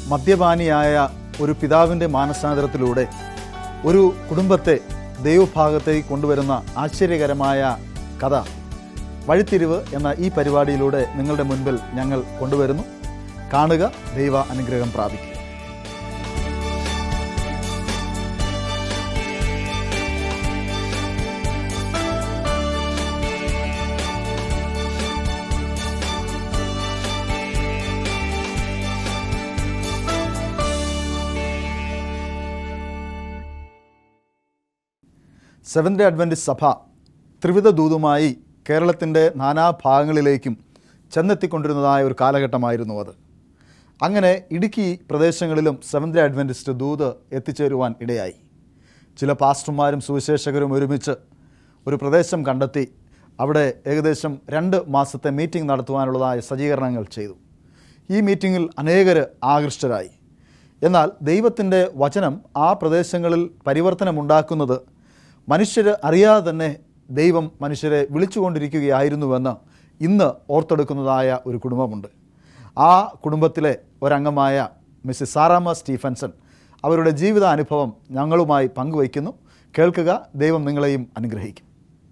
മദ്യപാനിയായ ഒരു പിതാവിൻ്റെ മാനസാന്തരത്തിലൂടെ ഒരു കുടുംബത്തെ ദൈവഭാഗത്തേക്ക് കൊണ്ടുവരുന്ന ആശ്ചര്യകരമായ കഥ വഴിത്തിരിവ് എന്ന ഈ പരിപാടിയിലൂടെ നിങ്ങളുടെ മുൻപിൽ ഞങ്ങൾ കൊണ്ടുവരുന്നു കാണുക ദൈവ അനുഗ്രഹം പ്രാപിക്കുക സെവൻത് ഡേ അഡ്വൻറ്റിസ്റ്റ് സഭ ത്രിവിധ ദൂതുമായി കേരളത്തിൻ്റെ നാനാഭാഗങ്ങളിലേക്കും ചെന്നെത്തിക്കൊണ്ടിരുന്നതായ ഒരു കാലഘട്ടമായിരുന്നു അത് അങ്ങനെ ഇടുക്കി പ്രദേശങ്ങളിലും സെവൻത് ഡേ അഡ്വൻറ്റിസ്റ്റ് ദൂത് എത്തിച്ചേരുവാൻ ഇടയായി ചില പാസ്റ്റർമാരും സുവിശേഷകരും ഒരുമിച്ച് ഒരു പ്രദേശം കണ്ടെത്തി അവിടെ ഏകദേശം രണ്ട് മാസത്തെ മീറ്റിംഗ് നടത്തുവാനുള്ളതായ സജ്ജീകരണങ്ങൾ ചെയ്തു ഈ മീറ്റിങ്ങിൽ അനേകർ ആകൃഷ്ടരായി എന്നാൽ ദൈവത്തിൻ്റെ വചനം ആ പ്രദേശങ്ങളിൽ പരിവർത്തനമുണ്ടാക്കുന്നത് മനുഷ്യർ അറിയാതെ തന്നെ ദൈവം മനുഷ്യരെ വിളിച്ചുകൊണ്ടിരിക്കുകയായിരുന്നുവെന്ന് ഇന്ന് ഓർത്തെടുക്കുന്നതായ ഒരു കുടുംബമുണ്ട് ആ കുടുംബത്തിലെ ഒരംഗമായ മിസ്സിസ് സാറാമ സ്റ്റീഫൻസൺ അവരുടെ ജീവിതാനുഭവം ഞങ്ങളുമായി പങ്കുവയ്ക്കുന്നു കേൾക്കുക ദൈവം നിങ്ങളെയും അനുഗ്രഹിക്കും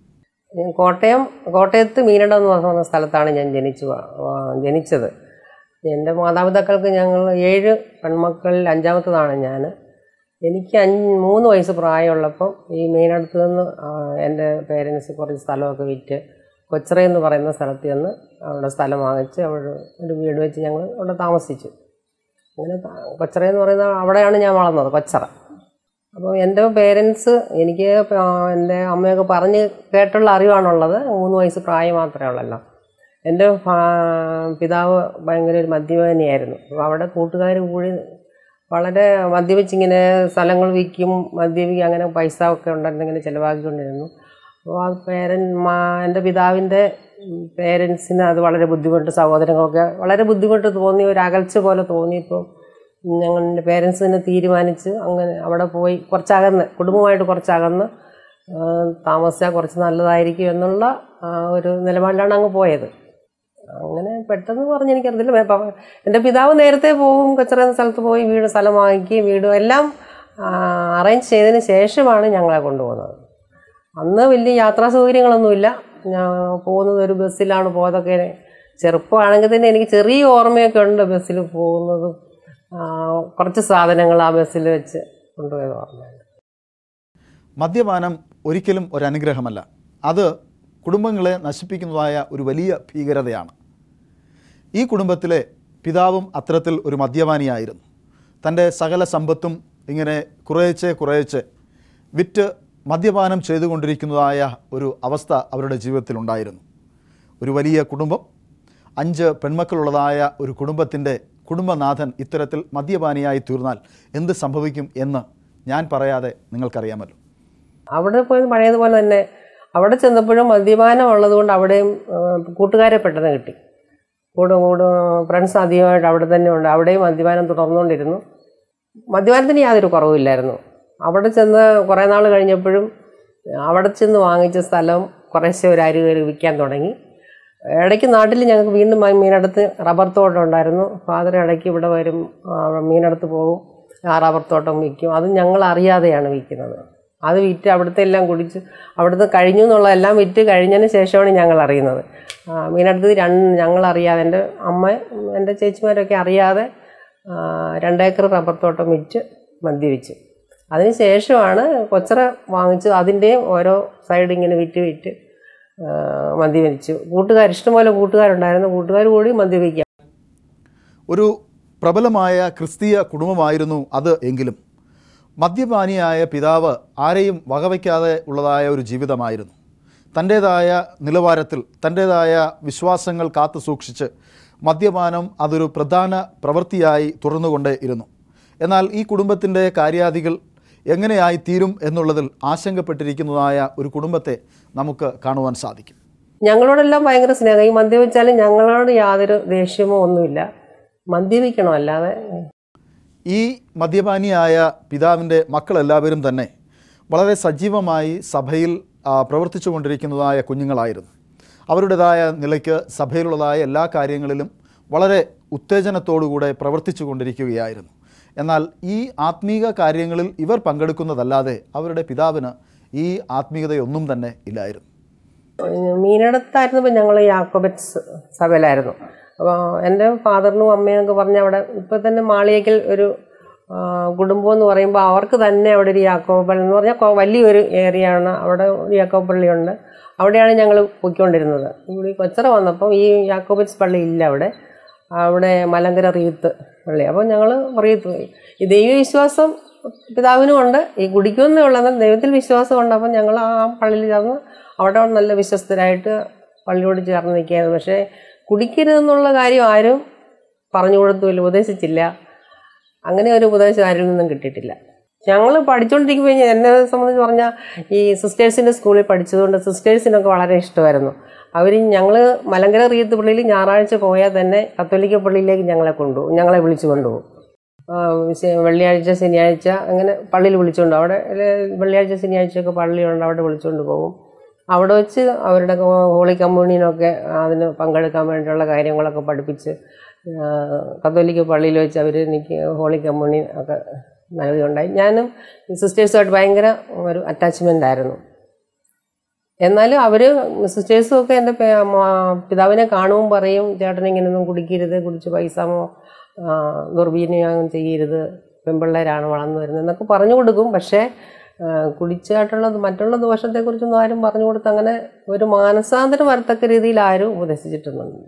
ഞാൻ കോട്ടയം കോട്ടയത്ത് മീനടം എന്ന് പറഞ്ഞ സ്ഥലത്താണ് ഞാൻ ജനിച്ചു വ- വ- ജനിച്ചത് എൻ്റെ മാതാപിതാക്കൾക്ക് ഞങ്ങൾ ഏഴ് പെൺമക്കളിൽ അഞ്ചാമത്തതാണ് ഞാൻ എനിക്ക് അഞ്ച് മൂന്ന് വയസ്സ് പ്രായമുള്ളപ്പം ഈ മീനടത്ത് നിന്ന് ആ, എൻ്റെ പേരൻസ് കുറച്ച് സ്ഥലമൊക്കെ വിറ്റ് കൊച്ചറ എന്ന് പറയുന്ന സ്ഥലത്ത് ചെന്ന് അവിടെ സ്ഥലം വാങ്ങിച്ച് അവിടെ ഒരു വീട് വെച്ച് ഞങ്ങൾ അവിടെ താമസിച്ചു അങ്ങനെ ത- കൊച്ചറ എന്ന് പറയുന്ന അവിടെയാണ് ഞാൻ വളർന്നത് കൊച്ചറ അപ്പോൾ എൻ്റെ പേരൻസ് എനിക്ക് പ- എൻ്റെ അമ്മയൊക്കെ പറഞ്ഞ് കേട്ടുള്ള അറിവാണുള്ളത് മൂന്ന് വയസ്സ് പ്രായം മാത്രമേ ഉള്ളല്ലോ എൻ്റെ ഫാ- പിതാവ് ഭയങ്കര ഒരു മദ്യപാനിയായിരുന്നു അപ്പോൾ അവിടെ കൂട്ടുകാർ കൂടി വളരെ മദ്യപിച്ചിങ്ങനെ സ്ഥലങ്ങൾ വിൽക്കും മദ്യപിക്കും അങ്ങനെ പൈസ ഒക്കെ ഉണ്ടായിരുന്നിങ്ങനെ ചിലവാക്കിക്കൊണ്ടിരുന്നു അപ്പോൾ ആ പേരൻ മാ എൻ്റെ പിതാവിൻ്റെ പേരൻസിന് അത് വളരെ ബുദ്ധിമുട്ട് സഹോദരങ്ങളൊക്കെ വളരെ ബുദ്ധിമുട്ട് തോന്നി ഒരു അകൽച്ച പോലെ തോന്നിയപ്പോൾ ഞങ്ങളുടെ പേരൻസ് തന്നെ തീരുമാനിച്ച് അങ്ങനെ അവിടെ പോയി കുറച്ചകന്ന് കുടുംബമായിട്ട് കുറച്ചകന്ന് താമസിച്ചാൽ കുറച്ച് നല്ലതായിരിക്കും എന്നുള്ള ആ, ഒരു നിലപാടിലാണ് അങ്ങ് പോയത് അങ്ങനെ പെട്ടെന്ന് പറഞ്ഞ് എനിക്കറിയില്ല വേ- പ- എൻ്റെ പിതാവ് നേരത്തെ പോകും കൊച്ചറ എന്ന സ്ഥലത്ത് പോയി വീട് സ്ഥലം വാങ്ങിക്കുകയും വീട് എല്ലാം അറേഞ്ച് ചെയ്തതിന് ശേഷമാണ് ഞങ്ങളെ കൊണ്ടുപോകുന്നത് അന്ന് വലിയ യാത്രാ സൗകര്യങ്ങളൊന്നുമില്ല ഞാൻ പോകുന്നത് ഒരു ബസ്സിലാണ് പോയതൊക്കെ ചെറുപ്പമാണെങ്കിൽ തന്നെ എനിക്ക് ചെറിയ ഓർമ്മയൊക്കെ ഉണ്ട് ബസ്സിൽ പോകുന്നതും ആ, കുറച്ച് സാധനങ്ങൾ ആ ബസ്സിൽ വെച്ച് കൊണ്ടുപോയത് ഓർമ്മയുണ്ട് മദ്യപാനം ഒരിക്കലും ഒരു അനുഗ്രഹമല്ല അത് കുടുംബങ്ങളെ നശിപ്പിക്കുന്നതായ ഒരു വലിയ ഭീകരതയാണ് ഈ കുടുംബത്തിലെ പിതാവും അത്തരത്തിൽ ഒരു മദ്യപാനിയായിരുന്നു തൻ്റെ സകല സമ്പത്തും ഇങ്ങനെ കുറേച്ചെ കുറേച്ചെ വിറ്റ് മദ്യപാനം ചെയ്തുകൊണ്ടിരിക്കുന്നതായ ഒരു അവസ്ഥ അവരുടെ ജീവിതത്തിലുണ്ടായിരുന്നു ഒരു വലിയ കുടുംബം അഞ്ച് പെൺമക്കളുള്ളതായ ഒരു കുടുംബത്തിൻ്റെ കുടുംബനാഥൻ ഇത്തരത്തിൽ മദ്യപാനിയായി തീർന്നാൽ എന്ത് സംഭവിക്കും എന്ന് ഞാൻ പറയാതെ നിങ്ങൾക്കറിയാമല്ലോ അവിടെ പോയത് പഴയതുപോലെ തന്നെ അവിടെ ചെന്നപ്പോഴും മദ്യപാനം ഉള്ളതുകൊണ്ട് അവിടെയും ആ, കൂട്ടുകാരെ പെട്ടെന്ന് കിട്ടി കൂടെ കൂടെ ഫ്രണ്ട്സ് അധികമായിട്ട് അവിടെ തന്നെ ഉണ്ട് അവിടെയും മദ്യപാനം തുടർന്നുകൊണ്ടിരുന്നു മദ്യപാനത്തിന് യാതൊരു കുറവുമില്ലായിരുന്നു അവിടെ ചെന്ന് കുറേ നാൾ കഴിഞ്ഞപ്പോഴും അവിടെ ചെന്ന് വാങ്ങിച്ച സ്ഥലം കുറേശ്ശെ ഒരു അരി കയറി വിൽക്കാൻ തുടങ്ങി ഇടയ്ക്ക് നാട്ടിൽ ഞങ്ങൾക്ക് വീണ്ടും മ- മീനടുത്ത് റബ്ബർ തോട്ടം ഉണ്ടായിരുന്നു ഫാദർ ഇടയ്ക്ക് ഇവിടെ വരും ആ, മീനടുത്ത് പോകും ആ റബ്ബർ തോട്ടം വിൽക്കും അത് ഞങ്ങൾ അറിയാതെയാണ് വിൽക്കുന്നത് അത് വിറ്റ് അവിടുത്തെ എല്ലാം കുടിച്ച് അവിടുത്തെ കഴിഞ്ഞു എന്നുള്ളതെല്ലാം വിറ്റ് കഴിഞ്ഞതിന് ശേഷമാണ് ഞങ്ങൾ അറിയുന്നത് ആ, മീനടുത്ത് രണ്ട് ഞങ്ങൾ അറിയാതെ എൻ്റെ അമ്മ എൻ്റെ ചേച്ചിമാരൊക്കെ അറിയാതെ ആ, രണ്ടേക്കർ റബ്ബർ തോട്ടം വിറ്റ് മദ്യപിച്ചു അതിന് ശേഷമാണ് കൊച്ചറ വാങ്ങിച്ച് അതിൻ്റെയും ഓരോ സൈഡ് ഇങ്ങനെ വിറ്റ് വിറ്റ് ആ, മദ്യപിച്ചു കൂട്ടുകാർ ഇഷ്ടംപോലെ കൂട്ടുകാരുണ്ടായിരുന്നു കൂട്ടുകാർ കൂടി മദ്യപിക്കുക ഒരു പ്രബലമായ ക്രിസ്തീയ കുടുംബമായിരുന്നു അത് എങ്കിലും മദ്യപാനിയായ പിതാവ് ആരെയും വകവയ്ക്കാതെ ഉള്ളതായ ഒരു ജീവിതമായിരുന്നു തൻ്റേതായ നിലവാരത്തിൽ തൻ്റേതായ വിശ്വാസങ്ങൾ കാത്തു സൂക്ഷിച്ച് മദ്യപാനം അതൊരു പ്രധാന പ്രവൃത്തിയായി തുറന്നുകൊണ്ടേ ഇരുന്നു എന്നാൽ ഈ കുടുംബത്തിൻ്റെ കാര്യാദികൾ എങ്ങനെയായി തീരും എന്നുള്ളതിൽ ആശങ്കപ്പെട്ടിരിക്കുന്നതായ ഒരു കുടുംബത്തെ നമുക്ക് കാണുവാൻ സാധിക്കും ഞങ്ങളോടെല്ലാം ഭയങ്കര സ്നേഹം ഈ മദ്യപിച്ചാലും ഞങ്ങളോട് യാതൊരു ദേഷ്യമോ ഒന്നുമില്ല മദ്യപിക്കണം അല്ലാതെ ഈ മദ്യപാനിയായ പിതാവിൻ്റെ മക്കളെല്ലാവരും തന്നെ വളരെ സജീവമായി സഭയിൽ ആ, പ്രവർത്തിച്ചു കൊണ്ടിരിക്കുന്നതായ കുഞ്ഞുങ്ങളായിരുന്നു അവരുടേതായ നിലയ്ക്ക് സഭയിലുള്ളതായ എല്ലാ കാര്യങ്ങളിലും വളരെ ഉത്തേജനത്തോടുകൂടെ പ്രവർത്തിച്ചു കൊണ്ടിരിക്കുകയായിരുന്നു എന്നാൽ ഈ ആത്മീക കാര്യങ്ങളിൽ ഇവർ പങ്കെടുക്കുന്നതല്ലാതെ അവരുടെ പിതാവിന് ഈ ആത്മീയതയൊന്നും തന്നെ ഇല്ലായിരുന്നു മീനടത്തായിരുന്നപ്പോൾ ഞങ്ങൾ യാക്കോബറ്റ്സ് സഭയിലായിരുന്നു അപ്പോൾ എൻ്റെ ഫാദറിനും അമ്മയെന്നൊക്കെ പറഞ്ഞ അവിടെ ഇപ്പോൾ തന്നെ മാളിയേക്കൽ ഒരു ആ, കുടുംബം എന്ന് പറയുമ്പോൾ അവർക്ക് തന്നെ അവിടെ ഒരു യാക്കോബൽ എന്ന് പറഞ്ഞാൽ കൊ- വലിയൊരു ഏരിയ ആണ് അവിടെ ഒരു യാക്കോബ് പള്ളിയുണ്ട് അവിടെയാണ് ഞങ്ങൾ പോയിക്കൊണ്ടിരുന്നത് ഇവിടെ ഈ കൊച്ചറ വന്നപ്പം ഈ യാക്കോബറ്റ്സ് പള്ളി ഇല്ല അവിടെ അവിടെ മലങ്കര റീത്ത് പള്ളി അപ്പോൾ ഞങ്ങൾ റീത്ത് പോയി ഈ ദൈവവിശ്വാസം പിതാവിനും ഉണ്ട് ഈ കുടിക്കുമെന്നേ ഉള്ളത് ദൈവത്തിൽ വിശ്വാസമുണ്ട് അപ്പം ഞങ്ങൾ ആ പള്ളിയിൽ ചേർന്ന് അവിടെ നല്ല വിശ്വസ്തരായിട്ട് പള്ളിയോട് ചേർന്ന് നിൽക്കുകയായിരുന്നു പക്ഷേ കുടിക്കരുതെന്നുള്ള കാര്യം ആരും പറഞ്ഞു കൊടുത്തുമില്ല ഉപദേശിച്ചില്ല അങ്ങനെ ഒരു ഉപദേശം ആരിൽ നിന്നും കിട്ടിയിട്ടില്ല ഞങ്ങൾ പഠിച്ചുകൊണ്ടിരിക്കുമ്പോൾ എന്നെ സംബന്ധിച്ച് പറഞ്ഞാൽ ഈ സിസ്റ്റേഴ്സിൻ്റെ സ്കൂളിൽ പഠിച്ചതുകൊണ്ട് സിസ്റ്റേഴ്സിനൊക്കെ വളരെ ഇഷ്ടമായിരുന്നു അവർ ഞങ്ങൾ മലങ്കര റീത്ത് പള്ളിയിൽ ഞായറാഴ്ച പോയാൽ തന്നെ കത്തോലിക്ക പള്ളിയിലേക്ക് ഞങ്ങളെ കൊണ്ടുപോകും ഞങ്ങളെ വിളിച്ചു കൊണ്ടുപോകും ആ, ശ- വെള്ളിയാഴ്ച ശനിയാഴ്ച അങ്ങനെ പള്ളിയിൽ വിളിച്ചുകൊണ്ട് അവിടെ അല്ലെ വെള്ളിയാഴ്ച ശനിയാഴ്ചയൊക്കെ പള്ളിയുണ്ട് അവിടെ വിളിച്ചുകൊണ്ട് പോകും അവിടെ വെച്ച് അവരുടെ ഹോളി കമ്മ്യൂണിയനൊക്കെ അതിന് പങ്കെടുക്കാൻ വേണ്ടിയുള്ള കാര്യങ്ങളൊക്കെ പഠിപ്പിച്ച് ആ, കത്തോലിക്ക പള്ളിയിൽ വെച്ച് അവർ എനിക്ക് ഹോളി കമ്മ്യൂണിയൻ ഒക്കെ നൽകുകയുണ്ടായി ഞാനും ഈ സിസ്റ്റേഴ്സുമായിട്ട് ഭയങ്കര ഒരു അറ്റാച്ച്മെൻ്റ് ആയിരുന്നു എന്നാലും അവർ സിസ്റ്റേഴ്സും ഒക്കെ എൻ്റെ പേ- മ- പിതാവിനെ കാണുമ്പോൾ പറയും ചേട്ടൻ ഇങ്ങനെയൊന്നും കുടിക്കരുത് കുടിച്ച് പൈസ മോ- ആ, ദുർവിനിയോഗം ചെയ്യരുത് പെൺപിള്ളേരാണ് വളർന്നു വരുന്നത് എന്നൊക്കെ പറഞ്ഞു കൊടുക്കും പക്ഷേ ആ, കുടിച്ചായിട്ടുള്ള മറ്റുള്ള ദോഷത്തെക്കുറിച്ചൊന്നും ആരും പറഞ്ഞു കൊടുത്ത് അങ്ങനെ ഒരു മാനസാന്തരം വരത്തക്ക രീതിയിൽ ആരും ഉപദേശിച്ചിട്ടൊന്നുമില്ല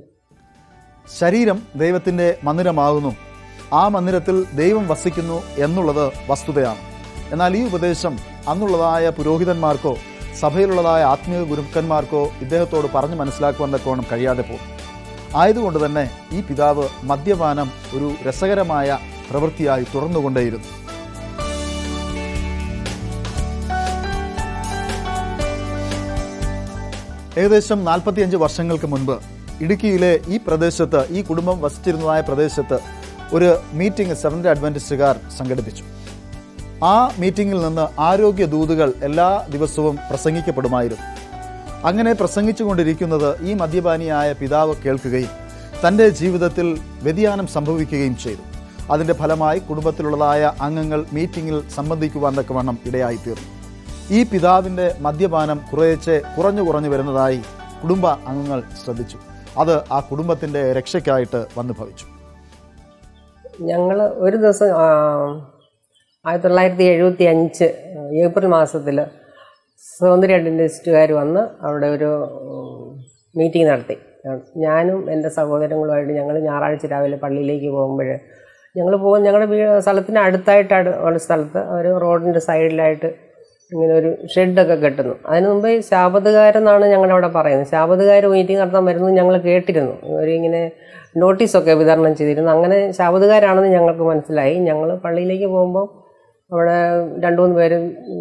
ശരീരം ദൈവത്തിൻ്റെ മന്ദിരമാകുന്നു ആ മന്ദിരത്തിൽ ദൈവം വസിക്കുന്നു എന്നുള്ളത് വസ്തുതയാണ് എന്നാൽ ഈ ഉപദേശം അന്നുള്ളതായ പുരോഹിതന്മാർക്കോ സഭയിലുള്ളതായ ആത്മീയ ഗുരുക്കന്മാർക്കോ ഇദ്ദേഹത്തോട് പറഞ്ഞു മനസ്സിലാക്കുവാൻ തക്കോണം കഴിയാതെ പോകും ആയതുകൊണ്ട് തന്നെ ഈ പിതാവ് മദ്യപാനം ഒരു രസകരമായ പ്രവൃത്തിയായി തുടർന്നുകൊണ്ടേയിരുന്നു ഏകദേശം നാൽപ്പത്തിയഞ്ച് വർഷങ്ങൾക്ക് മുൻപ് ഇടുക്കിയിലെ ഈ പ്രദേശത്ത് ഈ കുടുംബം വസിച്ചിരുന്നതായ പ്രദേശത്ത് ഒരു മീറ്റിംഗ് സെവൻത് അഡ്വന്റിസ്റ്റുകാർ സംഘടിപ്പിച്ചു ആ മീറ്റിംഗിൽ നിന്ന് ആരോഗ്യ ദൂതുകൾ എല്ലാ ദിവസവും പ്രസംഗിക്കപ്പെടുമായിരുന്നു അങ്ങനെ പ്രസംഗിച്ചുകൊണ്ടിരിക്കുന്നത് ഈ മദ്യപാനിയായ പിതാവ് കേൾക്കുകയും തൻ്റെ ജീവിതത്തിൽ വ്യതിയാനം സംഭവിക്കുകയും ചെയ്തു അതിൻ്റെ ഫലമായി കുടുംബത്തിലുള്ളതായ അംഗങ്ങൾ മീറ്റിംഗിൽ സംബന്ധിക്കുവാൻ തക്കവണ്ണം ഇടയായിത്തീർന്നു ഈ പിതാവിൻ്റെ മദ്യപാനം കുറേശ്ശെ കുറഞ്ഞു കുറഞ്ഞു വരുന്നതായി കുടുംബ അംഗങ്ങൾ ശ്രദ്ധിച്ചു അത് ആ കുടുംബത്തിൻ്റെ രക്ഷയ്ക്കായിട്ട് വന്നു ഭവിച്ചു ഞങ്ങൾ ഒരു ദിവസം ആ, ആയിരത്തി തൊള്ളായിരത്തി എഴുപത്തി അഞ്ച് ഏപ്രിൽ മാസത്തിൽ സൗന്ദര്യ ഡെന്റിസ്റ്റുകാർ വന്ന് അവിടെ ഒരു മീറ്റിംഗ് നടത്തി ഞാനും എൻ്റെ സഹോദരങ്ങളുമായിട്ട് ഞങ്ങൾ ഞായറാഴ്ച രാവിലെ പള്ളിയിലേക്ക് പോകുമ്പോൾ ഞങ്ങൾ പോകും ഞങ്ങളുടെ വീ സ്ഥലത്തിന് അടുത്തായിട്ട് അടു- ഉള്ള സ്ഥലത്ത് ഒരു റോഡിൻ്റെ സൈഡിലായിട്ട് ഇങ്ങനെ ഒരു ഷെഡൊക്കെ കെട്ടുന്നു അതിന് മുമ്പ് ഈ ശാപതുകാരെന്നാണ് ഞങ്ങളവിടെ പറയുന്നത് ശാപതുകാർ മീറ്റിംഗ് നടത്താൻ വരുന്നത് ഞങ്ങൾ കേട്ടിരുന്നു അവരിങ്ങനെ നോട്ടീസൊക്കെ വിതരണം ചെയ്തിരുന്നു അങ്ങനെ ശാപതുകാരാണെന്ന് ഞങ്ങൾക്ക് മനസ്സിലായി ഞങ്ങൾ പള്ളിയിലേക്ക് പോകുമ്പോൾ അവിടെ രണ്ട് മൂന്ന് പേര്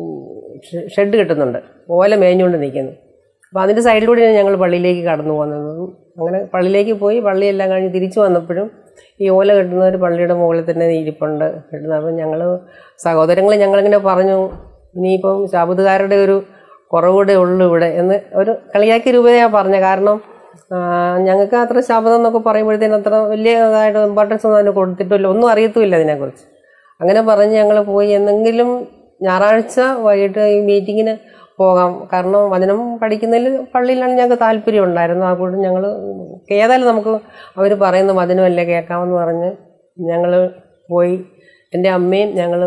ഷെ- ഷെഡ് കെട്ടുന്നുണ്ട് ഓല മേഞ്ഞുകൊണ്ട് നിൽക്കുന്നു അപ്പോൾ അതിൻ്റെ സൈഡിലൂടെയാണ് ഞങ്ങൾ പള്ളിയിലേക്ക് കടന്നു പോകുന്നത് അങ്ങനെ പള്ളിയിലേക്ക് പോയി പള്ളിയെല്ലാം കഴിഞ്ഞ് തിരിച്ചു വന്നപ്പോഴും ഈ ഓല കെട്ടുന്നവർ പള്ളിയുടെ മുകളിൽ തന്നെ ഇരിപ്പുണ്ട് കെട്ടുന്നത് അപ്പം ഞങ്ങൾ സഹോദരങ്ങൾ ഞങ്ങളിങ്ങനെ പറഞ്ഞു ഇനിയിപ്പം ശാബുദുകാരുടെ ഒരു കുറവുകൂടെ ഉള്ളൂ ഇവിടെ എന്ന് ഒരു കളിയാക്കി രൂപയാണ് പറഞ്ഞത് കാരണം ആ, ഞങ്ങൾക്ക് അത്ര ശാപതം എന്നൊക്കെ പറയുമ്പോഴത്തേനും അത്ര വലിയ ഇതായിട്ട് ഇമ്പോർട്ടൻസ് ഒന്നും അതിന് കൊടുത്തിട്ടില്ല ഒന്നും അറിയത്തുമില്ല അതിനെക്കുറിച്ച് അങ്ങനെ പറഞ്ഞ് ഞങ്ങൾ പോയി എന്തെങ്കിലും ഞായറാഴ്ച വൈകിട്ട് ഈ മീറ്റിങ്ങിന് പോകാം കാരണം വചനം പഠിക്കുന്നതിൽ പള്ളിയിലാണ് ഞങ്ങൾക്ക് താല്പര്യം ഉണ്ടായിരുന്നു ആ കൂടെ ഞങ്ങൾ ഏതായാലും നമുക്ക് അവർ പറയുന്ന വചനമല്ലേ കേൾക്കാമെന്ന് പറഞ്ഞ് ഞങ്ങൾ പോയി എൻ്റെ അമ്മയും ഞങ്ങൾ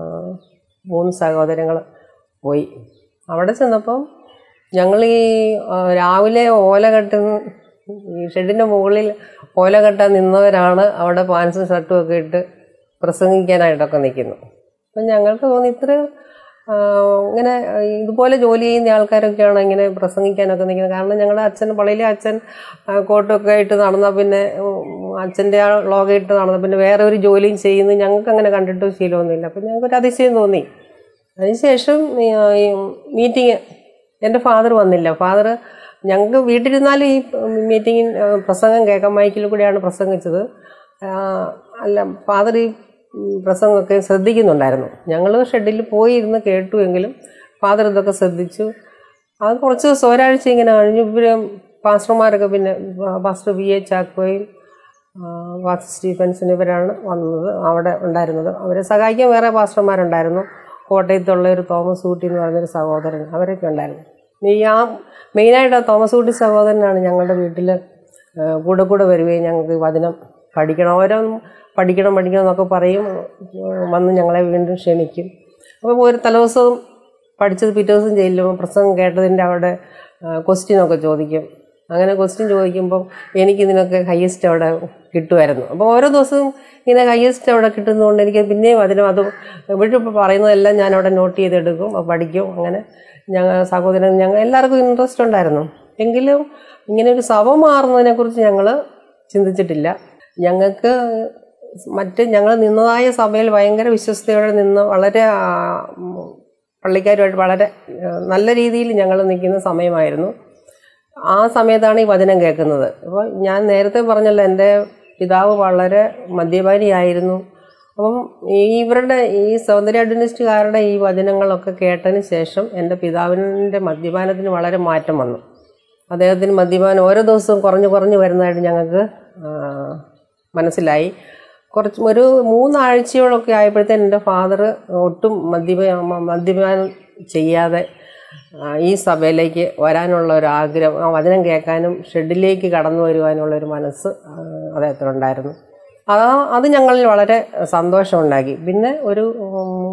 മൂന്ന് സഹോദരങ്ങൾ പോയി അവിടെ ചെന്നപ്പം ഞങ്ങൾ ഈ ആ, രാവിലെ ഓല കെട്ടുന്ന ഈ ഷെഡിൻ്റെ മുകളിൽ ഓല കെട്ടാൻ നിന്നവരാണ് അവിടെ പാൻസും ഷർട്ടും ഒക്കെ ഇട്ട് പ്രസംഗിക്കാനായിട്ടൊക്കെ നിൽക്കുന്നത് അപ്പം ഞങ്ങൾക്ക് തോന്നി ഇത്ര ആ, ഇങ്ങനെ ഇതുപോലെ ജോലി ചെയ്യുന്ന ആൾക്കാരൊക്കെയാണ് ഇങ്ങനെ പ്രസംഗിക്കാനൊക്കെ നിൽക്കുന്നത് കാരണം ഞങ്ങളുടെ അച്ഛൻ പള്ളിയിലെ അച്ഛൻ ആ, കോട്ടൊക്കെ ഇട്ട് നടന്നാൽ പിന്നെ ഉം, അച്ഛൻ്റെ ആ ലോകം ഇട്ട് നടന്നാൽ പിന്നെ വേറെ ഒരു ജോലിയും ചെയ്യുന്നത് ഞങ്ങൾക്ക് അങ്ങനെ കണ്ടിട്ട് ശീലമൊന്നുമില്ല അപ്പം ഞങ്ങൾക്കൊരു അതിശയം തോന്നി അതിനുശേഷം ഈ, ഈ മീറ്റിംഗ് എൻ്റെ ഫാദർ വന്നില്ല ഫാദർ ഞങ്ങൾക്ക് വീട്ടിലിരുന്നാലും ഈ മീറ്റിങ്ങിൽ പ്രസംഗം കേൾക്കാൻ മൈക്കിൽ കൂടെയാണ് പ്രസംഗിച്ചത് ആ, അല്ല ഫാദർ ഈ ഉം, പ്രസംഗമൊക്കെ ശ്രദ്ധിക്കുന്നുണ്ടായിരുന്നു ഞങ്ങൾ ഷെഡിൽ പോയി ഇരുന്ന് കേട്ടു എങ്കിലും ഫാദർ ഇതൊക്കെ ശ്രദ്ധിച്ചു അത് കുറച്ച് ദിവസം ഒരാഴ്ച ഇങ്ങനെ കഴിഞ്ഞു ഇവർ പാസ്റ്റർമാരൊക്കെ പിന്നെ പാസ്റ്റർ വി എ ചാക്കോയും വാക്സ് സ്റ്റീഫൻസിന് ഇവരാണ് വന്നത് അവിടെ ഉണ്ടായിരുന്നത് അവരെ സഹായിക്കാൻ വേറെ പാസ്റ്റർമാരുണ്ടായിരുന്നു കോട്ടയത്തുള്ള ഒരു തോമസ് ഊട്ടി എന്ന് പറഞ്ഞൊരു സഹോദരൻ അവരൊക്കെ ഉണ്ടായിരുന്നു ഈ ആ മെയിനായിട്ട് ആ തോമസ് ഊട്ടി സഹോദരനാണ് ഞങ്ങളുടെ വീട്ടിൽ കൂടെ കൂടെ വരികയും ഞങ്ങൾക്ക് വചനം പഠിക്കണം ഓരോ പഠിക്കണം പഠിക്കണം എന്നൊക്കെ പറയും ഉം, വന്ന് ഞങ്ങളെ വീണ്ടും ക്ഷണിക്കും അപ്പോൾ ഒരു തലേദിവസവും പഠിച്ചത് പിറ്റേ ദിവസം ചെല്ലുമ്പോൾ പ്രസംഗം കേട്ടതിൻ്റെ അവിടെ ക്വസ്റ്റ്യനൊക്കെ ചോദിക്കും അങ്ങനെ ക്വസ്റ്റ്യൻ ചോദിക്കുമ്പം എനിക്കിതിനൊക്കെ ഹയസ്റ്റ് അവിടെ കിട്ടുമായിരുന്നു അപ്പോൾ ഓരോ ദിവസവും ഇങ്ങനെ ഹയസ്റ്റ് അവിടെ കിട്ടുന്നതുകൊണ്ട് എനിക്ക് പിന്നെയും അതിനും അത് ഇവിടെ പറയുന്നതെല്ലാം ഞാൻ അവിടെ നോട്ട് ചെയ്തെടുക്കും അത് പഠിക്കും അങ്ങനെ ഞങ്ങൾ സഹോദരൻ ഞങ്ങൾ എല്ലാവർക്കും ഇൻട്രസ്റ്റ് ഉണ്ടായിരുന്നു എങ്കിലും ഇങ്ങനെ ഒരു സഭ മാറുന്നതിനെക്കുറിച്ച് ഞങ്ങൾ ചിന്തിച്ചിട്ടില്ല ഞങ്ങൾക്ക് മറ്റ് ഞങ്ങൾ നിന്നതായ സഭയിൽ ഭയങ്കര വിശ്വസ്തയോടെ നിന്ന് വളരെ ആ, ഉം, പള്ളിക്കാരുമായിട്ട് വളരെ ആ, നല്ല രീതിയിൽ ഞങ്ങൾ നിൽക്കുന്ന സമയമായിരുന്നു ആ സമയത്താണ് ഈ വചനം കേൾക്കുന്നത് അപ്പോൾ ഞാൻ നേരത്തെ പറഞ്ഞല്ലോ എൻ്റെ പിതാവ് വളരെ മദ്യപാനിയായിരുന്നു അപ്പം ഈ ഇവരുടെ ഈ സൗന്ദര്യ അഡ്വനിസ്റ്റുകാരുടെ ഈ വചനങ്ങളൊക്കെ കേട്ടതിന് ശേഷം എൻ്റെ പിതാവിൻ്റെ മദ്യപാനത്തിന് വളരെ മാറ്റം വന്നു അദ്ദേഹത്തിന് മദ്യപാനം ഓരോ ദിവസവും കുറഞ്ഞു കുറഞ്ഞു വരുന്നതായിട്ട് ഞങ്ങൾക്ക് ആ, മനസ്സിലായി കുറച്ച് ഒരു മൂന്നാഴ്ചയോളൊക്കെ ആയപ്പോഴത്തേന് എൻ്റെ ഫാദർ ഒട്ടും മദ്യപ മദ്യപാനം ചെയ്യാതെ ആ, ഈ സഭയിലേക്ക് വരാനുള്ള ഒരു ആഗ്രഹം ആ വചനം കേൾക്കാനും ഷെഡിലേക്ക് കടന്നു വരുവാനുള്ള ഒരു മനസ്സ് ആ, അദ്ദേഹത്തിനുണ്ടായിരുന്നു അത് അത് ഞങ്ങളിൽ വളരെ സന്തോഷമുണ്ടാക്കി പിന്നെ ഒരു ഉം,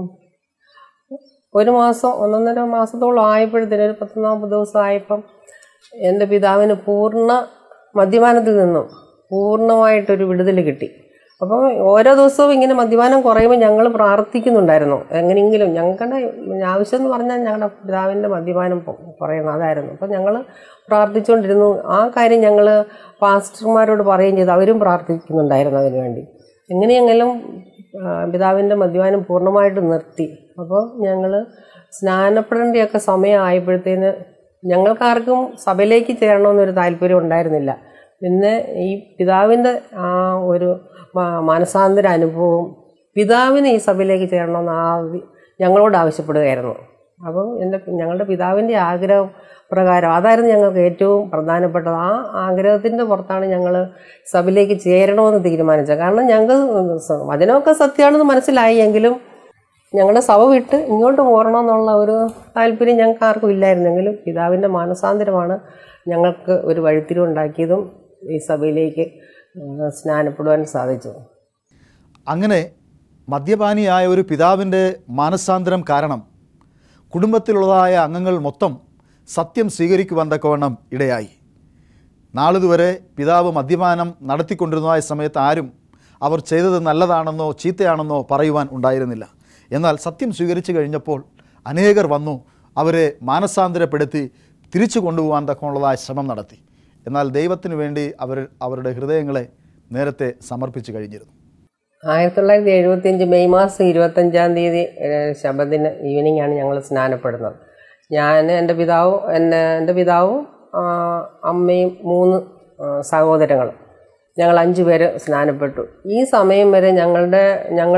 ഒരു മാസം ഒന്നൊന്നര മാസത്തോളം ആയപ്പോഴത്തേനും ഒരു പത്ത് നാൽപ്പത് ദിവസം ആയപ്പം എൻ്റെ പിതാവിന് പൂർണ്ണ മദ്യപാനത്തിൽ നിന്നും പൂർണ്ണമായിട്ടൊരു വിടുതൽ കിട്ടി അപ്പം ഓരോ ദിവസവും ഇങ്ങനെ മദ്യപാനം കുറയുമ്പോൾ ഞങ്ങൾ പ്രാർത്ഥിക്കുന്നുണ്ടായിരുന്നു എങ്ങനെയെങ്കിലും ഞങ്ങളുടെ ആവശ്യം എന്ന് പറഞ്ഞാൽ ഞങ്ങളുടെ പിതാവിൻ്റെ മദ്യപാനം പൊ- കുറയണം അതായിരുന്നു അപ്പം ഞങ്ങൾ പ്രാർത്ഥിച്ചുകൊണ്ടിരുന്നു ആ കാര്യം ഞങ്ങൾ പാസ്റ്റർമാരോട് പറയുകയും ചെയ്തു അവരും പ്രാർത്ഥിക്കുന്നുണ്ടായിരുന്നു അതിനു വേണ്ടി എങ്ങനെയെങ്കിലും ആ, പിതാവിൻ്റെ മദ്യപാനം പൂർണ്ണമായിട്ട് നിർത്തി അപ്പോൾ ഞങ്ങൾ സ്നാനപ്പെടേണ്ടിയൊക്കെ സമയം ആയപ്പോഴത്തേന് ഞങ്ങൾക്കാർക്കും സഭയിലേക്ക് ചേരണമെന്നൊരു താല്പര്യം ഉണ്ടായിരുന്നില്ല പിന്നെ ഈ പിതാവിൻ്റെ ആ ഒരു മ- മാനസാന്തര അനുഭവവും പിതാവിന് ഈ സഭയിലേക്ക് ചേരണമെന്ന് ആ വി- ഞങ്ങളോട് ആവശ്യപ്പെടുകയായിരുന്നു അപ്പം എൻ്റെ ഞങ്ങളുടെ പിതാവിൻ്റെ ആഗ്രഹം പ്രകാരം അതായിരുന്നു ഞങ്ങൾക്ക് ഏറ്റവും പ്രധാനപ്പെട്ടത് ആ ആഗ്രഹത്തിൻ്റെ പുറത്താണ് ഞങ്ങൾ സഭയിലേക്ക് ചേരണമെന്ന് തീരുമാനിച്ചത് കാരണം ഞങ്ങൾക്ക് സ- വചനമൊക്കെ സത്യമാണെന്ന് മനസ്സിലായി എങ്കിലും ഞങ്ങളുടെ സഭ വിട്ട് ഇങ്ങോട്ട് പോരണമെന്നുള്ള ഒരു താല്പര്യം ഞങ്ങൾക്ക് ആർക്കും ഇല്ലായിരുന്നെങ്കിലും പിതാവിൻ്റെ മാനസാന്തരമാണ് ഞങ്ങൾക്ക് ഒരു വഴിത്തിരിവുണ്ടാക്കിയതും ഈ സഭയിലേക്ക് ആ, സ്നാനപ്പെടുവാൻ സാധിച്ചു അങ്ങനെ മദ്യപാനിയായ ഒരു പിതാവിൻ്റെ മാനസാന്തരം കാരണം കുടുംബത്തിലുള്ളതായ അംഗങ്ങൾ മൊത്തം സത്യം സ്വീകരിക്കുവാൻ തക്കവണ്ണം ഇടയായി നാളിതുവരെ പിതാവ് മദ്യപാനം നടത്തിക്കൊണ്ടിരുന്നതായ സമയത്ത് ആരും അവർ ചെയ്തത് നല്ലതാണെന്നോ ചീത്തയാണെന്നോ പറയുവാൻ ഉണ്ടായിരുന്നില്ല എന്നാൽ സത്യം സ്വീകരിച്ചു കഴിഞ്ഞപ്പോൾ അനേകർ വന്നു അവരെ മാനസാന്തരപ്പെടുത്തി തിരിച്ചു കൊണ്ടുപോകാൻ തക്കമുള്ളതായ ശ്രമം നടത്തി എന്നാൽ ദൈവത്തിന് വേണ്ടി അവർ അവരുടെ ഹൃദയങ്ങളെ നേരത്തെ സമർപ്പിച്ചു കഴിഞ്ഞിരുന്നു ആയിരത്തി തൊള്ളായിരത്തി എഴുപത്തി അഞ്ച് മെയ് മാസം ഇരുപത്തഞ്ചാം തീയതി ഏഹ്, ശബദിന് ഈവനിങ് ആണ് ഞങ്ങൾ സ്നാനപ്പെടുന്നത് ഞാൻ എൻ്റെ പിതാവും എന്നെ എൻ്റെ പിതാവും ആ, അമ്മയും മൂന്ന് ആ, സഹോദരങ്ങളും ഞങ്ങൾ അഞ്ച് പേര് സ്നാനപ്പെട്ടു ഈ സമയം വരെ ഞങ്ങളുടെ ഞങ്ങൾ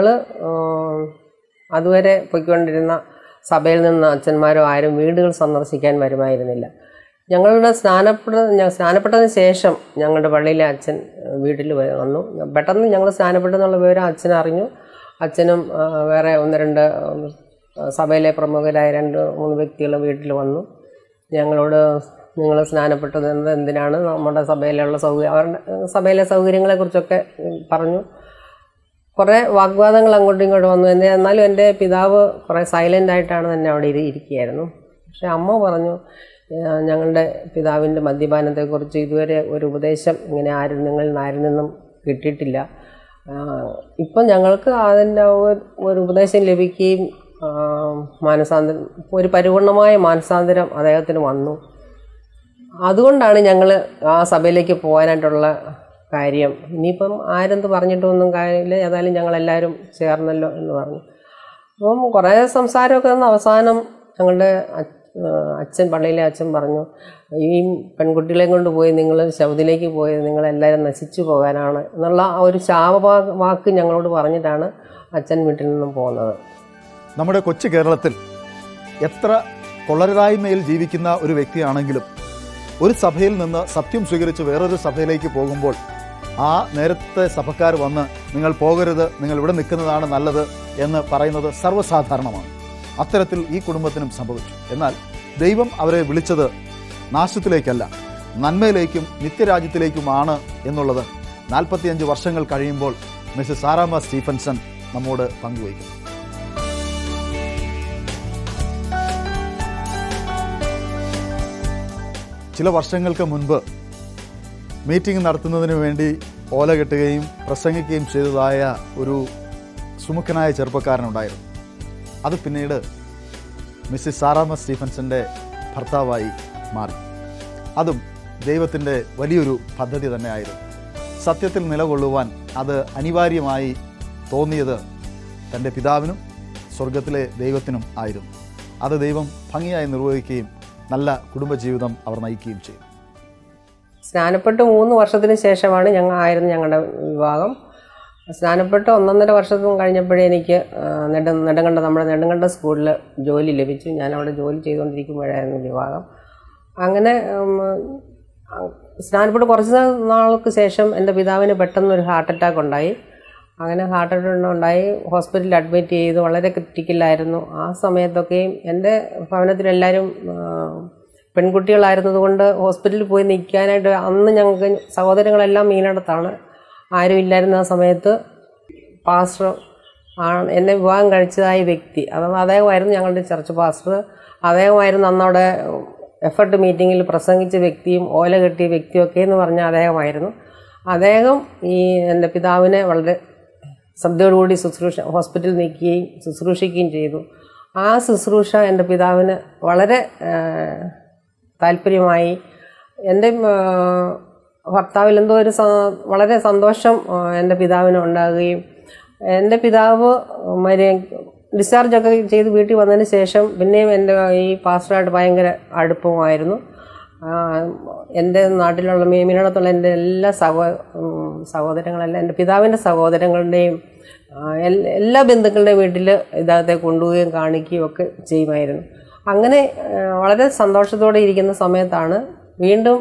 അതുവരെ പൊയ്ക്കൊണ്ടിരുന്ന സഭയിൽ നിന്ന് അച്ഛന്മാരോ ആരും വീടുകൾ സന്ദർശിക്കാൻ വരുമായിരുന്നില്ല ഞങ്ങളുടെ സ്നാനപ്പെട്ട ഞ- സ്നാനപ്പെട്ടതിന് ശേഷം ഞങ്ങളുടെ പള്ളിയിലെ അച്ഛൻ ഏഹ്, വീട്ടിൽ വ- വന്നു പെട്ടെന്ന് ഞങ്ങൾ സ്നാനപ്പെട്ടെന്നുള്ള വിവരം അച്ഛൻ അറിഞ്ഞു അച്ഛനും ആ, വേറെ ഒന്ന് രണ്ട് ഉം, സഭയിലെ പ്രമുഖരായ രണ്ട് മൂന്ന് വ്യക്തികൾ വീട്ടിൽ വന്നു ഞങ്ങളോട് നിങ്ങൾ സ്നാനപ്പെട്ടത് എന്ത് എന്തിനാണ് നമ്മുടെ സഭയിലുള്ള സൗകര്യം അവരുടെ ഏഹ്, സഭയിലെ സൗകര്യങ്ങളെക്കുറിച്ചൊക്കെ ഉം, പറഞ്ഞു കുറേ വാഗ്വാദങ്ങൾ അങ്ങോട്ടും ഇങ്ങോട്ടും വന്നു എന്നെ എന്നാലും എൻ്റെ പിതാവ് കുറേ സൈലൻ്റ് ആയിട്ടാണ് തന്നെ അവിടെ ഇരി ഇരിക്കുകയായിരുന്നു പക്ഷെ അമ്മ പറഞ്ഞു "ഏഹ് ഞങ്ങളുടെ പിതാവിൻ്റെ മദ്യപാനത്തെക്കുറിച്ച് ഇതുവരെ ഒരു ഉപദേശം ഇങ്ങനെ ആരും നിങ്ങളിൽ നിന്ന് ആരിൽ നിന്നും കിട്ടിയിട്ടില്ല ആഹ് ഇപ്പം ഞങ്ങൾക്ക് അതിൻ്റെ ഒരു ഒരു ഉപദേശം ലഭിക്കുകയും ആഹ് മാനസാന്തരം ഒരു പരിപൂർണമായ മാനസാന്തരം അദ്ദേഹത്തിന് വന്നു അതുകൊണ്ടാണ് ഞങ്ങൾ ആ സഭയിലേക്ക് പോകാനായിട്ടുള്ള കാര്യം ഇനിയിപ്പം ആരെന്ത് പറഞ്ഞിട്ടൊന്നും കാര്യമില്ല ഏതായാലും ഞങ്ങളെല്ലാവരും ചേർന്നല്ലോ എന്ന് പറഞ്ഞു അപ്പം കുറേ സംസാരമൊക്കെ വന്ന് അവസാനം ഞങ്ങളുടെ അ- ഏഹ് അച്ഛൻ പള്ളിയിലെ അച്ഛൻ പറഞ്ഞു ഈ പെൺകുട്ടികളെയും കൊണ്ട് പോയി നിങ്ങൾ ശബദിലേക്ക് പോയി നിങ്ങളെല്ലാവരും നശിച്ചു പോകാനാണ് എന്നുള്ള ആ ഒരു ശാപ വാക്ക് ഞങ്ങളോട് പറഞ്ഞിട്ടാണ് അച്ഛൻ വീട്ടിൽ നിന്നും പോകുന്നത് നമ്മുടെ കൊച്ചു കേരളത്തിൽ എത്ര കൊള്ളരുതായ്മയിൽ ജീവിക്കുന്ന ഒരു വ്യക്തിയാണെങ്കിലും ഒരു സഭയിൽ നിന്ന് സത്യം സ്വീകരിച്ച് വേറൊരു സഭയിലേക്ക് പോകുമ്പോൾ ആ നേരത്തെ സഭക്കാർ വന്ന് നിങ്ങൾ പോകരുത് നിങ്ങൾ ഇവിടെ നിൽക്കുന്നതാണ് നല്ലത് എന്ന് പറയുന്നത് സർവ്വസാധാരണമാണ് അത്തരത്തിൽ ഈ കുടുംബത്തിനും സംഭവിച്ചു എന്നാൽ ദൈവം അവരെ വിളിച്ചത് നാശത്തിലേക്കല്ല നന്മയിലേക്കും നിത്യരാജ്യത്തിലേക്കുമാണ് എന്നുള്ളത് നാൽപ്പത്തിയഞ്ച് വർഷങ്ങൾ കഴിയുമ്പോൾ മിസ്സസ് സാറാമ സ്റ്റീഫൻസൺ നമ്മോട് പങ്കുവയ്ക്കും ചില വർഷങ്ങൾക്ക് മുൻപ് മീറ്റിംഗ് നടത്തുന്നതിന് വേണ്ടി ഓല കെട്ടുകയും പ്രസംഗിക്കുകയും ചെയ്തതായ ഒരു സുമുഖനായ ചെറുപ്പക്കാരനുണ്ടായിരുന്നു അത് പിന്നീട് മിസ്സിസ് സാറാമ സ്റ്റീഫൻസൻ്റെ ഭർത്താവായി മാറി അതും ദൈവത്തിൻ്റെ വലിയൊരു പദ്ധതി തന്നെയായിരുന്നു സത്യത്തിൽ നിലകൊള്ളുവാൻ അത് അനിവാര്യമായി തോന്നിയത് തൻ്റെ പിതാവിനും സ്വർഗത്തിലെ ദൈവത്തിനും ആയിരുന്നു അത് ദൈവം ഭംഗിയായി നിർവഹിക്കുകയും നല്ല കുടുംബജീവിതം അവർ നയിക്കുകയും ചെയ്തു സ്നാനപ്പെട്ട് മൂന്ന് വർഷത്തിന് ശേഷമാണ് ഞങ്ങൾ ആയിരുന്നു ഞങ്ങളുടെ വിവാഹം സ്നാനപ്പെട്ട് ഒന്നൊന്നര വർഷത്തും കഴിഞ്ഞപ്പോഴേ എനിക്ക് ആ, നെട നെടുങ്കണ്ട നമ്മുടെ നെടുങ്കണ്ട സ്കൂളിൽ ജോലി ലഭിച്ചു ഞാൻ അവിടെ ജോലി ചെയ്തുകൊണ്ടിരിക്കുമ്പോഴായിരുന്നു വിവാഹം അങ്ങനെ ഉം, ആ, സ്നാനപ്പെട്ട് കുറച്ച് നാൾക്ക് ശേഷം എൻ്റെ പിതാവിന് പെട്ടെന്നൊരു ഹാർട്ട് അറ്റാക്ക് ഉണ്ടായി അങ്ങനെ ഹാർട്ട് അറ്റാക്ക് ഉണ്ടായി ഹോസ്പിറ്റലിൽ അഡ്മിറ്റ് ചെയ്തു വളരെ ക്രിറ്റിക്കലായിരുന്നു ആ സമയത്തൊക്കെയും എൻ്റെ ഭവനത്തിലെല്ലാവരും ആ, പെൺകുട്ടികളായിരുന്നതുകൊണ്ട് ഹോസ്പിറ്റലിൽ പോയി നിൽക്കാനായിട്ട് അന്ന് ഞങ്ങൾക്ക് സഹോദരങ്ങളെല്ലാം മീനടത്താണ് ആരും ഇല്ലായിരുന്ന ആ സമയത്ത് പാസ്റ്റർ ആണ് എന്നെ വിവാഹം കഴിച്ചതായ വ്യക്തി അത് അദ്ദേഹമായിരുന്നു ഞങ്ങളുടെ ചർച്ച് പാസ്റ്റർ അദ്ദേഹമായിരുന്നു അന്ന് അവിടെ എഫർട്ട് മീറ്റിങ്ങിൽ പ്രസംഗിച്ച വ്യക്തിയും ഓല കെട്ടിയ വ്യക്തിയൊക്കെ എന്ന് പറഞ്ഞ അദ്ദേഹമായിരുന്നു അദ്ദേഹം ഈ എൻ്റെ പിതാവിനെ വളരെ ശ്രദ്ധയോടുകൂടി ശുശ്രൂഷ ഹോസ്പിറ്റലിൽ നിൽക്കുകയും ശുശ്രൂഷിക്കുകയും ചെയ്തു ആ ശുശ്രൂഷ എൻ്റെ പിതാവിന് വളരെ ആ, താല്പര്യമായി എൻ്റെ ആ, ഭർത്താവിൽ എന്തോ ഒരു സ- വളരെ സന്തോഷം ആ, എൻ്റെ പിതാവിന് ഉണ്ടാകുകയും എൻ്റെ പിതാവ് മരി ഡിസ്ചാർജൊക്കെ ചെയ്ത് വീട്ടിൽ വന്നതിന് ശേഷം പിന്നെയും എൻ്റെ ഈ പാസ്റ്ററായിട്ട് ഭയങ്കര അടുപ്പമായിരുന്നു ആ, എൻ്റെ നാട്ടിലുള്ള മീമിനടത്തുള്ള എൻ്റെ എല്ലാ സഹോ ഉം, സഹോദരങ്ങളെല്ലാം എൻ്റെ പിതാവിൻ്റെ സഹോദരങ്ങളുടെയും ആ, എൽ- എല്ലാ ബന്ധുക്കളുടെയും വീട്ടിൽ ഇദ്ദേഹത്തെ കൊണ്ടുപോവുകയും കാണിക്കുകയും ഒക്കെ ചെയ്യുമായിരുന്നു അങ്ങനെ ആ, വളരെ സന്തോഷത്തോടെ ഇരിക്കുന്ന സമയത്താണ് വീണ്ടും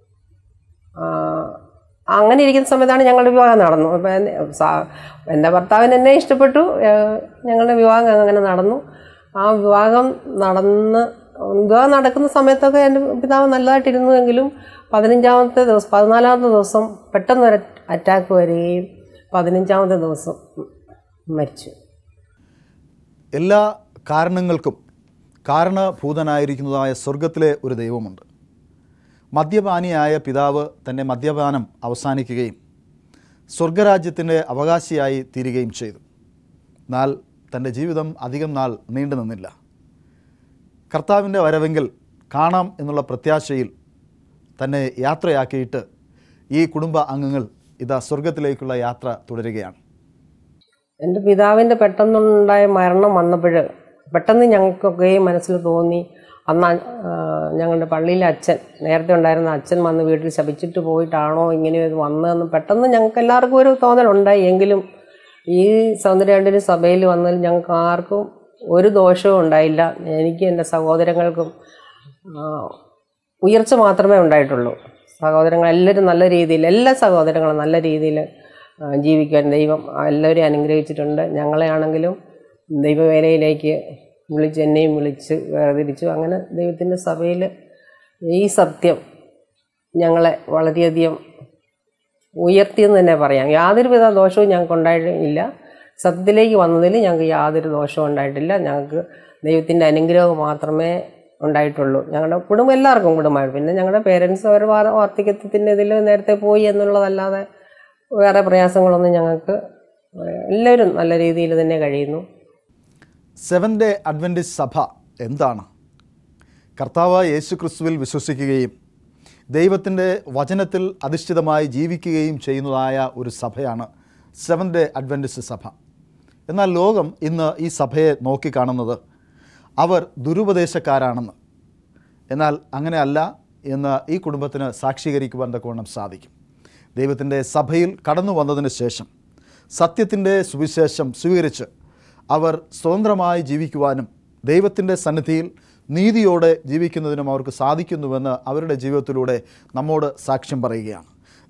ആ, അങ്ങനെ ഇരിക്കുന്ന സമയത്താണ് ഞങ്ങളുടെ വിവാഹം നടന്നു അപ്പം എന്നെ- സാ- എൻ്റെ ഭർത്താവിന് എന്നെ ഇഷ്ടപ്പെട്ടു ആ, ഞങ്ങളുടെ വിവാഹം അങ്ങനെ നടന്നു ആ വിവാഹം നടന്ന് വിവാഹം നടക്കുന്ന സമയത്തൊക്കെ എൻ്റെ പിതാവ് നല്ലതായിട്ടിരുന്നുവെങ്കിലും പതിനഞ്ചാമത്തെ ദിവസം പതിനാലാമത്തെ ദിവസം പെട്ടെന്ന് ഒരു അറ്റാക്ക് വരികയും പതിനഞ്ചാമത്തെ ദിവസം മരിച്ചു എല്ലാ കാരണങ്ങൾക്കും കാരണഭൂതനായിരിക്കുന്നതായ സ്വർഗത്തിലെ ഒരു ദൈവമുണ്ട് മദ്യപാനിയായ പിതാവ് തൻ്റെ മദ്യപാനം അവസാനിക്കുകയും സ്വർഗരാജ്യത്തിൻ്റെ അവകാശിയായി തീരുകയും ചെയ്തു എന്നാൽ തൻ്റെ ജീവിതം അധികം നാൾ നീണ്ടു നിന്നില്ല കർത്താവിൻ്റെ വരവെങ്കിൽ കാണാം എന്നുള്ള പ്രത്യാശയിൽ തന്നെ യാത്രയാക്കിയിട്ട് ഈ കുടുംബ അംഗങ്ങൾ ഇതാ സ്വർഗത്തിലേക്കുള്ള യാത്ര തുടരുകയാണ് എൻ്റെ പിതാവിൻ്റെ പെട്ടെന്നുണ്ടായ മരണം വന്നപ്പോൾ പെട്ടെന്ന് ഞങ്ങൾക്കൊക്കെ മനസ്സിൽ തോന്നി അന്ന് ആ, ഞങ്ങളുടെ പള്ളിയിലെ അച്ഛൻ നേരത്തെ ഉണ്ടായിരുന്ന അച്ഛൻ വന്ന് വീട്ടിൽ ശപിച്ചിട്ട് പോയിട്ടാണോ ഇങ്ങനെ ഇത് വന്നതെന്ന് പെട്ടെന്ന് ഞങ്ങൾക്ക് എല്ലാവർക്കും ഒരു തോന്നലുണ്ടായി എങ്കിലും ഈ സൗന്ദര്യാണ്ടിന് സഭയിൽ വന്നതിൽ ഞങ്ങൾക്ക് ആർക്കും ഒരു ദോഷവും ഉണ്ടായില്ല എനിക്ക് എൻ്റെ സഹോദരങ്ങൾക്കും ആ, ഉയർച്ച മാത്രമേ ഉണ്ടായിട്ടുള്ളൂ സഹോദരങ്ങൾ എല്ലാവരും നല്ല രീതിയിൽ എല്ലാ സഹോദരങ്ങളും നല്ല രീതിയിൽ ആ, ജീവിക്കാൻ ദൈവം എല്ലാവരെയും അനുഗ്രഹിച്ചിട്ടുണ്ട് ഞങ്ങളെ ആണെങ്കിലും ദൈവവേലയിലേക്ക് വിളിച്ച് എന്നെയും വിളിച്ച് വേർതിരിച്ചു അങ്ങനെ ദൈവത്തിൻ്റെ സഭയിൽ ഈ സത്യം ഞങ്ങളെ വളരെയധികം ഉയർത്തിയെന്ന് തന്നെ പറയാം യാതൊരുവിധ ദോഷവും ഞങ്ങൾക്ക് ഉണ്ടായിട്ടില്ല സത്യത്തിലേക്ക് വന്നതിൽ ഞങ്ങൾക്ക് യാതൊരു ദോഷവും ഉണ്ടായിട്ടില്ല ഞങ്ങൾക്ക് ദൈവത്തിൻ്റെ അനുഗ്രഹം മാത്രമേ ഉണ്ടായിട്ടുള്ളൂ ഞങ്ങളുടെ കുടുംബം എല്ലാവർക്കും കുടുംബമാണ് പിന്നെ ഞങ്ങളുടെ പേരൻസ് അവർ വാ- വാർദ്ധക്യത്തിൻ്റെ ഇതിൽ നേരത്തെ പോയി എന്നുള്ളതല്ലാതെ വേറെ പ്രയാസങ്ങളൊന്നും ഞങ്ങൾക്ക് എല്ലാവരും നല്ല രീതിയിൽ തന്നെ കഴിയുന്നു സെവൻ ഡേ അഡ്വൻറ്റിസ്റ്റ് സഭ എന്താണ് കർത്താവ് യേശു ക്രിസ്തുവിൽ വിശ്വസിക്കുകയും ദൈവത്തിൻ്റെ വചനത്തിൽ അധിഷ്ഠിതമായി ജീവിക്കുകയും ചെയ്യുന്നതായ ഒരു സഭയാണ് സെവൻ ഡേ അഡ്വൻറ്റിസ്റ്റ് സഭ എന്നാൽ ലോകം ഇന്ന് ഈ സഭയെ നോക്കിക്കാണുന്നത് അവർ ദുരുപദേശക്കാരാണെന്ന് എന്നാൽ അങ്ങനെയല്ല എന്ന് ഈ കുടുംബത്തിന് സാക്ഷീകരിക്കുവാൻ തക്കവണ്ണം സാധിക്കും ദൈവത്തിൻ്റെ സഭയിൽ കടന്നു വന്നതിന് ശേഷം സത്യത്തിൻ്റെ സുവിശേഷം സ്വീകരിച്ച് അവർ സ്വതന്ത്രമായി ജീവിക്കുവാനും ദൈവത്തിൻ്റെ സന്നിധിയിൽ നീതിയോടെ ജീവിക്കുന്നതിനും അവർക്ക് സാധിക്കുന്നുവെന്ന് അവരുടെ ജീവിതത്തിലൂടെ നമ്മോട് സാക്ഷ്യം പറയുകയാണ്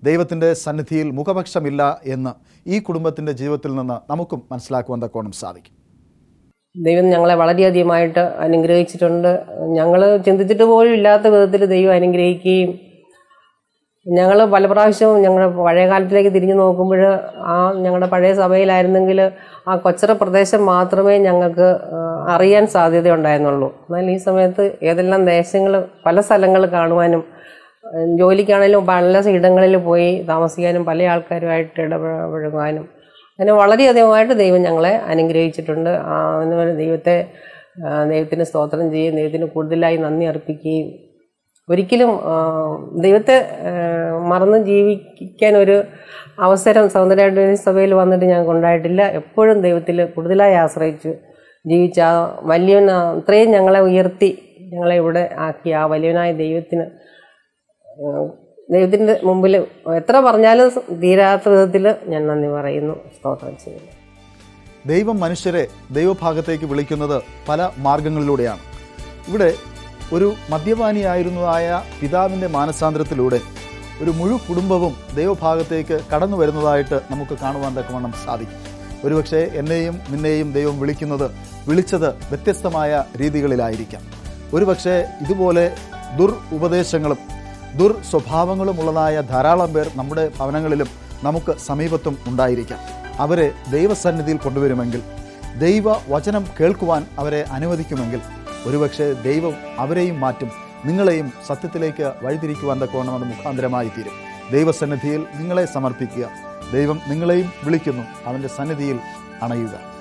ദൈവത്തിൻ്റെ സന്നിധിയിൽ മുഖപക്ഷമില്ല എന്ന് ഈ കുടുംബത്തിൻ്റെ ജീവിതത്തിൽ നിന്ന് നമുക്കും മനസ്സിലാക്കുവാൻ തക്കോണം സാധിക്കും ദൈവം ഞങ്ങളെ വളരെയധികമായിട്ട് അനുഗ്രഹിച്ചിട്ടുണ്ട് ഞങ്ങൾ ചിന്തിച്ചിട്ട് പോലും ഇല്ലാത്ത വിധത്തിൽ ദൈവം അനുഗ്രഹിക്കുകയും ഞങ്ങൾ പല പ്രാവശ്യവും ഞങ്ങളുടെ പഴയ കാലത്തിലേക്ക് തിരിഞ്ഞു നോക്കുമ്പോൾ ആ ഞങ്ങളുടെ പഴയ സഭയിലായിരുന്നെങ്കിൽ ആ കൊച്ചറ പ്രദേശം മാത്രമേ ഞങ്ങൾക്ക് ആ, അറിയാൻ സാധ്യതയുണ്ടായിരുന്നുള്ളൂ എന്നാൽ ഈ സമയത്ത് ഏതെല്ലാം ദേശങ്ങൾ പല സ്ഥലങ്ങൾ കാണുവാനും ഉം, ജോലിക്കാണെങ്കിലും പല ഇടങ്ങളിൽ പോയി താമസിക്കാനും പല ആൾക്കാരുമായിട്ട് ഇടപഴകാനും അങ്ങനെ വളരെയധികമായിട്ട് ദൈവം ഞങ്ങളെ അനുഗ്രഹിച്ചിട്ടുണ്ട് ആ, അതിന് ദൈവത്തെ ആ, ദൈവത്തിന് സ്തോത്രം ചെയ്യുകയും ദൈവത്തിന് കൂടുതലായി നന്ദി അർപ്പിക്കുകയും ഒരിക്കലും ആ, ദൈവത്തെ ആ, മറന്ന് ജീവിക്കാൻ ഒരു അവസരം സൗന്ദര്യ സഭയിൽ വന്നിട്ട് ഞങ്ങൾക്ക് ഉണ്ടായിട്ടില്ല എപ്പോഴും ദൈവത്തിൽ കൂടുതലായി ആശ്രയിച്ചു ജീവിച്ച ആ വലിയവൻ അത്രയും ഞങ്ങളെ ഉയർത്തി ഞങ്ങളെ ഇവിടെ ആക്കിയ ആ വലിയവനായ ദൈവത്തിന് ദൈവത്തിൻ്റെ മുമ്പിൽ എത്ര പറഞ്ഞാലും തീരാത്ത വിധത്തിൽ ഞാൻ നന്ദി പറയുന്നു സ്തോത്രം ചെയ്യുന്നു ദൈവം മനുഷ്യരെ ദൈവഭാഗത്തേക്ക് വിളിക്കുന്നത് പല മാർഗങ്ങളിലൂടെയാണ് ഇവിടെ ഒരു മദ്യപാനിയായിരുന്നതായ പിതാവിൻ്റെ മാനസാന്തരത്തിലൂടെ ഒരു മുഴു കുടുംബവും ദൈവഭാഗത്തേക്ക് കടന്നു വരുന്നതായിട്ട് നമുക്ക് കാണുവാൻ തക്കവണ്ണം സാധിക്കും ഒരുപക്ഷെ എന്നെയും നിന്നെയും ദൈവം വിളിക്കുന്നത് വിളിച്ചത് വ്യത്യസ്തമായ രീതികളിലായിരിക്കാം ഒരുപക്ഷെ ഇതുപോലെ ദുർ ഉപദേശങ്ങളും ദുർ സ്വഭാവങ്ങളും ഉള്ളതായ ധാരാളം പേർ നമ്മുടെ ഭവനങ്ങളിലും നമുക്ക് സമീപത്തും ഉണ്ടായിരിക്കാം അവരെ ദൈവസന്നിധിയിൽ കൊണ്ടുവരുമെങ്കിൽ ദൈവ വചനം കേൾക്കുവാൻ അവരെ അനുവദിക്കുമെങ്കിൽ ഒരുപക്ഷെ ദൈവം അവരെയും മാറ്റും നിങ്ങളെയും സത്യത്തിലേക്ക് വഴിതിരിക്കുവാൻ തക്കവണ്ണം അത് മുഖാന്തരമായി തീരും ദൈവസന്നിധിയിൽ നിങ്ങളെ സമർപ്പിക്കുക ദൈവം നിങ്ങളെയും വിളിക്കുന്നു അവൻ്റെ സന്നിധിയിൽ അണയുക